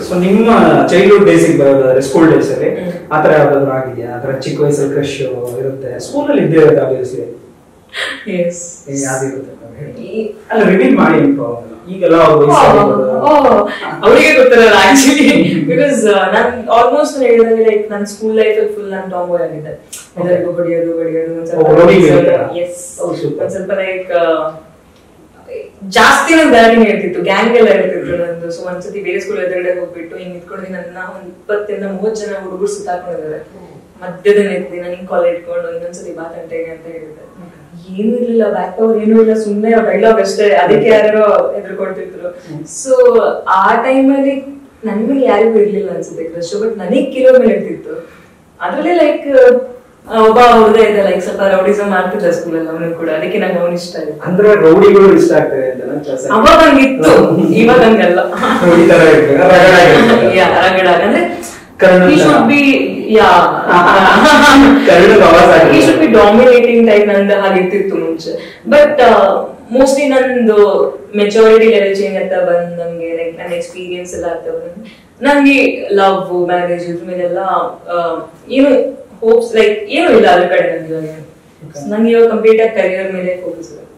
So ನಿಮ್ಮ childhood ಡೇಸಿಗೆ ಬರೋದಾದ್ರೆ school days ಅಲ್ಲಿ ಹ್ಮ್. ಆತರ ಯಾವ್ದಾದ್ರು ಆಗಿದೆಯಾ ಆತರ ಚಿಕ್ಕ ವಯಸ್ಸಲ್ಲಿ ಕ್ರಶ್ ಇರುತ್ತೆ ಸ್ಕೂಲ್ ಅಲ್ಲಿ ಇದ್ದೇ ಇರುತ್ತೆ ಆಬ್ವಿಯಸ್ಲಿ ಎಸ್ ಯಾವ್ದಿರುತ್ತೆ ಅಲ್ಲ ರಿವೀಲ್ ಮಾಡಿ info. ಈಗೆಲ್ಲ ಅವ್ರ ವಯಸ್ಸಾಗಿರೋದು. ಅವರಿಗೆ ಗೊತ್ತಿರಲ್ಲ ಆಕ್ಚುಲಿ ಬಿಕಾಸ್ ನಾನು ಆಲ್ಮೋಸ್ಟ್ ಹೇಳಿದಂಗೆ ಲೈಕ್ ನನ್ನ ಸ್ಕೂಲ್ ಲೈಫ್ ಫುಲ್ ನಾನು ಟಾಂಬೋಯ್ ಆಗಿದ್ದೆ ಎಲ್ಲರಿಗೂ ಹೊಡಿಯೋದು ಹೊಡಿಯೋದು ಒಂದ್ ಓ, ಹೊಡಿಯೋದು ಸ್ವಲ್ಪ ಇರುತ್ತಾ? ಎಸ್ ಓ, super. ಒಂದ್ ಸ್ವಲ್ಪ ಲೈಕ್ ಜಾಸ್ತಿ ನಂಗೆ ಬ್ಯಾಟಿಂಗ್ ಹೇಳ್ತಿತ್ತು ಗ್ಯಾಂಗ್ ಎಲ್ಲ ಹೇಳ್ತಿತ್ತು ನಂದು ಸೊ ಒಂದ್ಸತಿ ಬೇರೆ ಸ್ಕೂಲ್ ಎದುರುಗಡೆ ಹೋಗ್ಬಿಟ್ಟು ಹಿಂಗ್ ನಿಂತ್ಕೊಂಡು ನನ್ನ ಒಂದ್ ಇಪ್ಪತ್ತರಿಂದ ಮೂವತ್ ಜನ ಹುಡುಗರು ಸುತ್ತಾಕೊಂಡಿದ್ದಾರೆ ಮಧ್ಯದಲ್ಲಿ ನಿಂತು ನಾನು ಹಿಂಗ್ ಕಾಲ್ ಇಟ್ಕೊಂಡು ಇನ್ನೊಂದ್ಸತಿ ಬಾತಂಟೆಗೆ ಅಂತ ಹೇಳಿದೆ ಏನು ಇರ್ಲಿಲ್ಲ ಬ್ಯಾಕ್ ಪವರ್ ಏನು ಇಲ್ಲ ಸುಮ್ನೆ ಡೈಲಾಗ್ ಅಷ್ಟೇ ಅದಕ್ಕೆ ಯಾರ್ಯಾರೋ ಹೆದರ್ಕೊಳ್ತಿದ್ರು ಸೊ ಆ ಟೈಮಲ್ಲಿ ನನ್ ಮೇಲೆ ಯಾರಿಗೂ ಇರ್ಲಿಲ್ಲ ಅನ್ಸುತ್ತೆ ಕ್ರಶ್ ಬಟ್ ನನಗ್ ಕಿಲೋ ಮೇಲೆ ಇರ್ತಿತ್ತು ಅದ್ರಲ್ಲಿ ಲೈಕ್ ಒಬ್ಬ ಹುಡುಗ ಇದ್ದ ಲೈಕ್ ಸ್ವಲ್ಪ ರೌಡಿಸಮ್ ಮಾಡ್ತಿದ್ದ ಸ್ಕೂಲಲ್ಲಿ ಅವನು ಕೂಡ ಅದಕ್ಕೆ ನಂಗೆ ಅವನು ಇಷ್ಟ ಆಯ್ತು ಅಂದ್ರೆ ರೌಡಿಗಳು ಇಷ್ಟ ಆಗ್ತದೆ ಅಂತ ನನ್ನ ಕೆಲಸ ಅವಾಗ ಹಂಗಿತ್ತು ಇವಾಗ ಹಂಗಲ್ಲ ಈ ತರ ಇರ್ತದೆ, ರಗಡ ಆಗಿರ್ತದೆ. ಯಾ ರಗಡ ಅಂದ್ರೆ ಕರ್ಣ he ತರ. should be ಯಾ ಕರ್ಣದ ಆವಾಜ್ ಆಗಿದೆ. he should be dominating type ನಂದು ಹಾಗಿರ್ತಿತ್ತು ಮುಂಚೆ ಬಟ್ ಮೋಸ್ಟ್ಲಿ ನಂದು ಮೆಚುರಿಟಿ ಲೆವೆಲ್ ಚೇಂಜ್ ಆಗ್ತಾ ಬಂದ್ ನಂಗೆ ಲೈಕ್ ನನ್ನ ಎಕ್ಸ್ಪೀರಿಯನ್ಸ್ ಎಲ್ಲ ಆಗ್ತಾ ಬಂದ್ ನಂಗೆ ಲವ್ ಮ್ಯಾರೇಜ್ ಇದ್ರ ಮೇಲೆಲ್ಲ ಆ, ಏನು ಹೋಪ್ಸ್ ಲೈಕ್ ಏನು ಇಲ್ಲ ಅದ್ರ ಕಡೆ ನಂಗೆ ಇವಾಗ ನಂಗೆ ಇವಾಗ ಕಂಪ್ಲೀಟ್ ಆಗಿ ಕರಿಯರ್ ಮೇಲೆ ಫೋಕಸ್ ಇದೆ